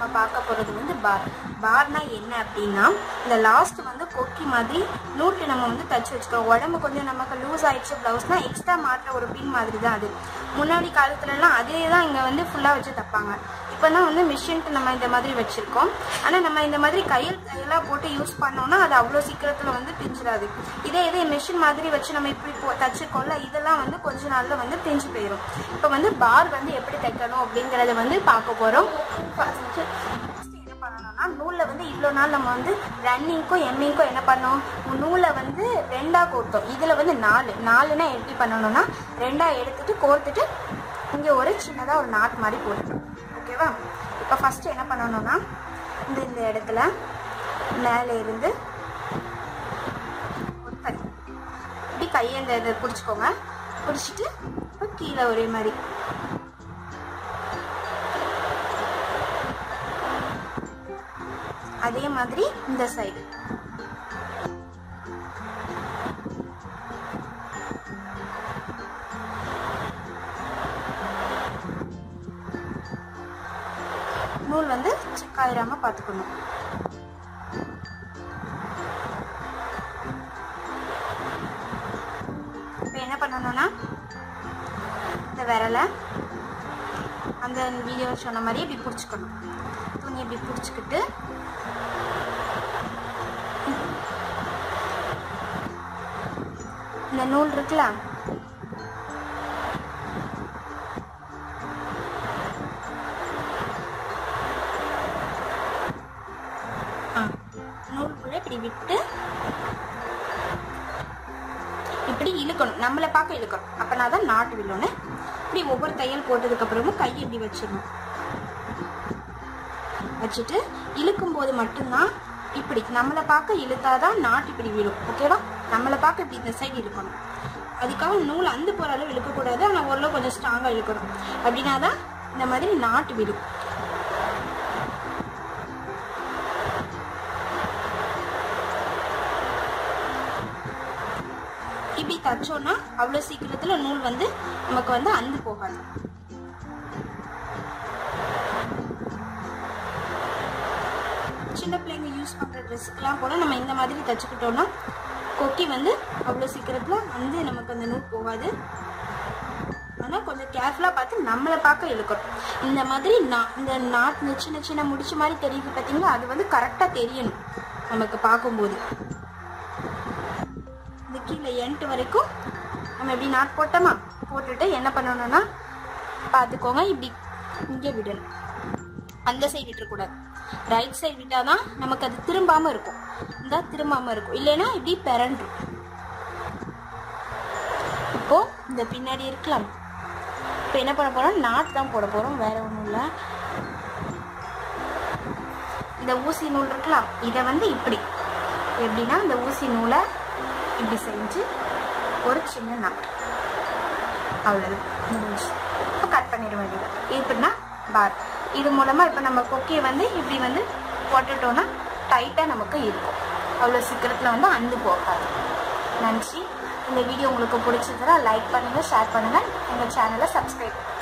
நம்ம பார்க்க போகிறது வந்து பார் பார்னா என்ன அப்படின்னா இந்த லாஸ்ட் வந்து கொக்கி மாதிரி நூட்டு நம்ம வந்து தச்சு வச்சுக்கிறோம் உடம்பு கொஞ்சம் நமக்கு லூஸ் ஆயிடுச்சு ப்ளவுஸ்னா எக்ஸ்ட்ரா மாட்டுற ஒரு பின் மாதிரி தான் அது முன்னாடி காலத்துலலாம் அதே தான் இங்கே வந்து ஃபுல்லாக வச்சு தைப்பாங்க இப்போ தான் வந்து மிஷின்ட்டு நம்ம இந்த மாதிரி வச்சுருக்கோம் ஆனால் நம்ம இந்த மாதிரி கையில் கையெல்லாம் போட்டு யூஸ் பண்ணோம்னா அது அவ்வளோ சீக்கிரத்தில் வந்து பிஞ்சிடாது இதே இதே மிஷின் மாதிரி வச்சு நம்ம இப்படி போ தச்சுருக்கோம்ல இதெல்லாம் வந்து கொஞ்ச நாளில் வந்து பிஞ்சு போயிடும் இப்போ வந்து பார் வந்து எப்படி தைக்கணும் அப்படிங்கிறத வந்து பார்க்க போகிறோம் ஃபஸ்ட்டு என்ன பண்ணணும்னா நூலில் வந்து இவ்வளோ நாள் நம்ம வந்து ரன்னிங்க்கும் எம்மிங்க்கும் என்ன பண்ணோம் நூலை வந்து ரெண்டாக கோர்த்தோம் இதில் வந்து நாலு நாலுனா எப்படி பண்ணணும்னா ரெண்டாக எடுத்துட்டு கோர்த்துட்டு இங்கே ஒரு சின்னதாக ஒரு நாட் மாதிரி போட்டுக்கணும் ஓகேவா இப்போ ஃபஸ்ட்டு என்ன பண்ணணும்னா இந்த இந்த இடத்துல மேலே இருந்து ஒரு கை இப்படி கையை இந்த இதை பிடிச்சிக்கோங்க பிடிச்சிட்டு இப்போ கீழே ஒரே மாதிரி அதே மாதிரி இந்த சைடு நூல் வந்து காயிராம பார்த்துக்கணும் இப்போ என்ன பண்ணணும்னா இந்த விரலை அந்த வீடியோ சொன்ன மாதிரி இப்படி பிடிச்சிக்கணும் துணி இப்படி பிடிச்சிக்கிட்டு இந்த நூல் இருக்குல்ல ஆ, நூலுக்குள்ள இப்படி விட்டு இப்படி இழுக்கணும் நம்மளை பார்க்க இழுக்கணும் அப்பனா தான் நாட்டு வில்லோன்னு இப்படி ஒவ்வொரு தையல் போட்டதுக்கு அப்புறமும் கை இப்படி வச்சிடணும் வச்சுட்டு இழுக்கும் போது மட்டும்தான் இப்படி நம்மளை பார்க்க இழுத்தாதான் நாட்டு இப்படி விழும் ஓகேவா நம்மளை பார்க்க இப்படி இந்த சைடு இழுக்கணும் அதுக்காக நூல் அந்து போகிற அளவு இழுக்கக்கூடாது ஆனால் ஓரளவு கொஞ்சம் ஸ்ட்ராங்காக இழுக்கணும் அப்படின்னா தான் இந்த மாதிரி நாட்டு விழும் இப்படி தச்சோன்னா அவ்வளோ சீக்கிரத்தில் நூல் வந்து நமக்கு வந்து அந்து போகாது சின்ன பிள்ளைங்க யூஸ் பண்ணுற ட்ரெஸ்ஸுக்கெலாம் கூட நம்ம இந்த மாதிரி தச்சுக்கிட்டோம்னா கொக்கி வந்து அவ்வளோ சீக்கிரத்தில் வந்து நமக்கு அந்த நூல் போகாது ஆனால் கொஞ்சம் கேர்ஃபுல்லாக பார்த்து நம்மளை பார்க்க இழுக்கணும் இந்த மாதிரி நான் இந்த நாட் இந்த சின்ன சின்ன முடிச்ச மாதிரி தெரியுது பார்த்தீங்களா அது வந்து கரெக்டாக தெரியணும் நமக்கு பார்க்கும்போது இந்த கீழே எண்ட் வரைக்கும் நம்ம இப்படி நாட் போட்டோமா போட்டுட்டு என்ன பண்ணணும்னா பார்த்துக்கோங்க இப்படி இங்கே விடணும் அந்த சைடு விட்டுறக்கூடாது ரைட் சைடு விட்டால் தான் நமக்கு அது திரும்பாமல் இருக்கும் இந்த திரும்பாமல் இருக்கும் இல்லைன்னா இப்படி பிறண்டும் இப்போ இந்த பின்னாடி இருக்கலாம் இப்போ என்ன பண்ண போறோம் நாட் தான் போட போகிறோம் வேற ஒன்றும் இல்லை இந்த ஊசி நூல் இருக்கலாம் இதை வந்து இப்படி எப்படின்னா இந்த ஊசி நூலை இப்படி செஞ்சு ஒரு சின்ன நாட் அவ்வளோதான் முடிஞ்சு இப்போ கட் பண்ணிட வேண்டியது எப்படின்னா பார் இது மூலமாக இப்போ நம்ம கொக்கியை வந்து இப்படி வந்து போட்டுட்டோம்னா டைட்டாக நமக்கு இருக்கும் அவ்வளோ சீக்கிரத்தில் வந்து அந்து போகாது நன்றி இந்த வீடியோ உங்களுக்கு பிடிச்சதுன்னா லைக் பண்ணுங்கள் ஷேர் பண்ணுங்கள் எங்கள் சேனலை சப்ஸ்கிரைப்